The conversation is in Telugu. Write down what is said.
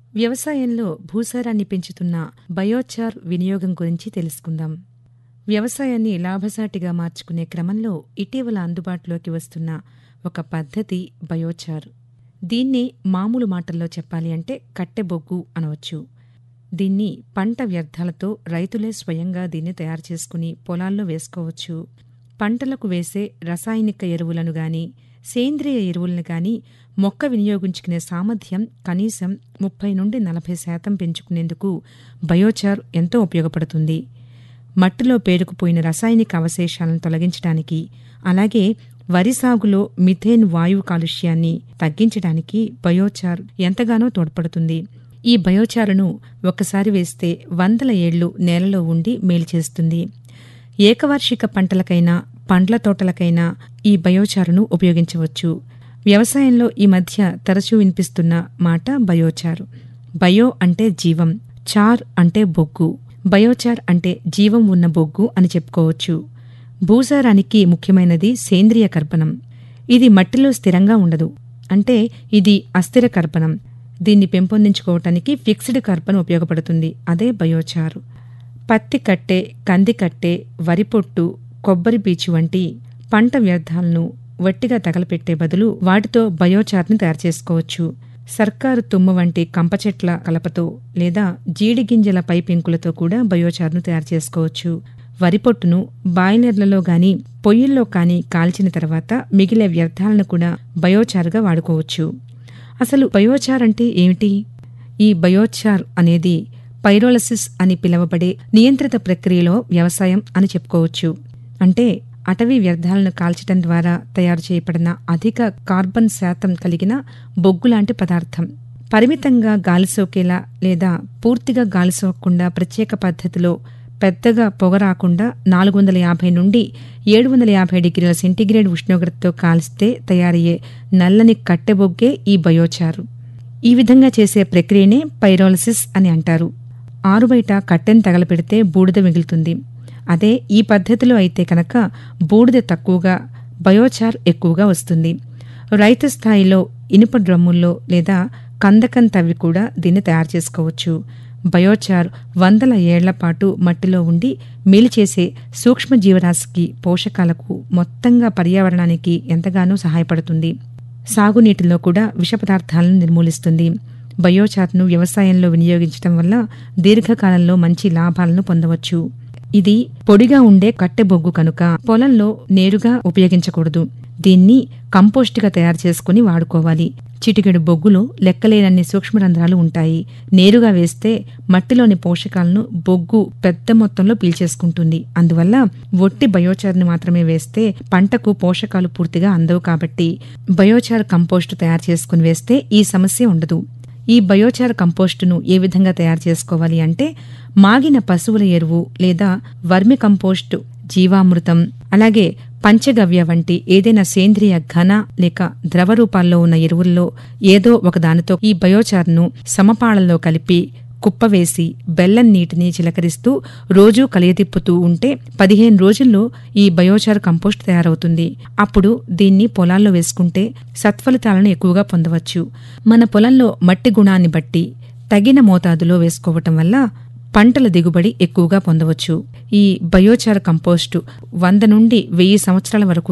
వ్యవసాయంలో భూసారాన్ని పెంచుతున్న బయోచార్ వినియోగం గురించి తెలుసుకుందాం వ్యవసాయాన్ని లాభసాటిగా మార్చుకునే క్రమంలో ఇటీవల అందుబాటులోకి వస్తున్న ఒక పద్ధతి బయోచార్ దీన్ని మామూలు మాటల్లో చెప్పాలి అంటే కట్టెబొగ్గు అనవచ్చు దీన్ని పంట వ్యర్థాలతో రైతులే స్వయంగా దీన్ని తయారు చేసుకుని పొలాల్లో వేసుకోవచ్చు పంటలకు వేసే రసాయనిక ఎరువులను గాని సేంద్రియ ఎరువులను గాని మొక్క వినియోగించుకునే సామర్థ్యం కనీసం ముప్పై నుండి నలభై శాతం పెంచుకునేందుకు బయోచార్ ఎంతో ఉపయోగపడుతుంది మట్టిలో పేరుకుపోయిన రసాయనిక అవశేషాలను తొలగించడానికి అలాగే వరి సాగులో మిథేన్ వాయువు కాలుష్యాన్ని తగ్గించడానికి బయోచార్ ఎంతగానో తోడ్పడుతుంది ఈ బయోచారును ఒక్కసారి వేస్తే వందల ఏళ్లు నేలలో ఉండి మేలు చేస్తుంది ఏకవార్షిక పంటలకైనా పండ్ల తోటలకైనా ఈ బయోచారును ఉపయోగించవచ్చు వ్యవసాయంలో ఈ మధ్య తరచూ వినిపిస్తున్న మాట బయోచార్ బయో అంటే జీవం చార్ అంటే బొగ్గు బయోచార్ అంటే జీవం ఉన్న బొగ్గు అని చెప్పుకోవచ్చు భూసారానికి ముఖ్యమైనది సేంద్రియ కర్బనం ఇది మట్టిలో స్థిరంగా ఉండదు అంటే ఇది అస్థిర కర్బనం దీన్ని పెంపొందించుకోవటానికి ఫిక్స్డ్ కార్బన్ ఉపయోగపడుతుంది అదే బయోచారు పత్తి కట్టె కంది కట్టె వరి పొట్టు కొబ్బరి పీచు వంటి పంట వ్యర్థాలను వట్టిగా తగలపెట్టే బదులు వాటితో బయోచార్ని తయారు చేసుకోవచ్చు సర్కారు తుమ్మ వంటి కంపచెట్ల కలపతో లేదా జీడి గింజల పై పెంకులతో కూడా బయోచార్ను తయారు చేసుకోవచ్చు వరి పొట్టును బాయిలర్లలో గాని పొయ్యిల్లో కానీ కాల్చిన తర్వాత మిగిలే వ్యర్థాలను కూడా బయోచార్గా వాడుకోవచ్చు అసలు బయోచార్ అంటే ఏమిటి ఈ బయోచార్ అనేది పైరోలసిస్ అని పిలువబడే నియంత్రిత ప్రక్రియలో వ్యవసాయం అని చెప్పుకోవచ్చు అంటే అటవీ వ్యర్థాలను కాల్చడం ద్వారా తయారు చేయబడిన అధిక కార్బన్ శాతం కలిగిన బొగ్గు లాంటి పదార్థం పరిమితంగా గాలి సోకేలా లేదా పూర్తిగా గాలి సోకకుండా ప్రత్యేక పద్ధతిలో పెద్దగా పొగ రాకుండా నాలుగు వందల యాభై నుండి ఏడు వందల యాభై డిగ్రీల సెంటీగ్రేడ్ ఉష్ణోగ్రతతో కాల్స్తే తయారయ్యే నల్లని కట్టెబొగ్గే ఈ బయోచారు ఈ విధంగా చేసే ప్రక్రియనే పైరోలసిస్ అని అంటారు ఆరుబయట కట్టెను తగలపెడితే బూడిద మిగులుతుంది అదే ఈ పద్ధతిలో అయితే కనుక బూడిద తక్కువగా బయోచార్ ఎక్కువగా వస్తుంది రైతు స్థాయిలో ఇనుప డ్రమ్ముల్లో లేదా కందకం తవ్వి కూడా దీన్ని తయారు చేసుకోవచ్చు బయోచార్ వందల ఏళ్ల పాటు మట్టిలో ఉండి మేలు చేసే సూక్ష్మ జీవరాశికి పోషకాలకు మొత్తంగా పర్యావరణానికి ఎంతగానో సహాయపడుతుంది సాగునీటిలో కూడా విష పదార్థాలను నిర్మూలిస్తుంది బయోచార్ను వ్యవసాయంలో వినియోగించడం వల్ల దీర్ఘకాలంలో మంచి లాభాలను పొందవచ్చు ఇది పొడిగా ఉండే కట్టెబొగ్గు కనుక పొలంలో నేరుగా ఉపయోగించకూడదు దీన్ని కంపోస్ట్గా తయారు చేసుకుని వాడుకోవాలి చిటికెడు బొగ్గులో లెక్కలేనన్ని సూక్ష్మరంధ్రాలు ఉంటాయి నేరుగా వేస్తే మట్టిలోని పోషకాలను బొగ్గు పెద్ద మొత్తంలో పీల్చేసుకుంటుంది అందువల్ల ఒట్టి బయోచార్ని మాత్రమే వేస్తే పంటకు పోషకాలు పూర్తిగా అందవు కాబట్టి బయోచార్ కంపోస్టు తయారు చేసుకుని వేస్తే ఈ సమస్య ఉండదు ఈ బయోచార్ కంపోస్టును ఏ విధంగా తయారు చేసుకోవాలి అంటే మాగిన పశువుల ఎరువు లేదా వర్మి కంపోస్టు జీవామృతం అలాగే పంచగవ్య వంటి ఏదైనా సేంద్రియ ఘన లేక ద్రవ రూపాల్లో ఉన్న ఎరువుల్లో ఏదో ఒక దానితో ఈ బయోచార్ను సమపాళల్లో కలిపి కుప్పవేసి బెల్లం నీటిని చిలకరిస్తూ రోజూ కలియతిప్పుతూ ఉంటే పదిహేను రోజుల్లో ఈ బయోచార్ కంపోస్ట్ తయారవుతుంది అప్పుడు దీన్ని పొలాల్లో వేసుకుంటే సత్ఫలితాలను ఎక్కువగా పొందవచ్చు మన పొలంలో మట్టి గుణాన్ని బట్టి తగిన మోతాదులో వేసుకోవటం వల్ల పంటల దిగుబడి ఎక్కువగా పొందవచ్చు ఈ బయోచార్ కంపోస్టు వంద నుండి వెయ్యి సంవత్సరాల వరకు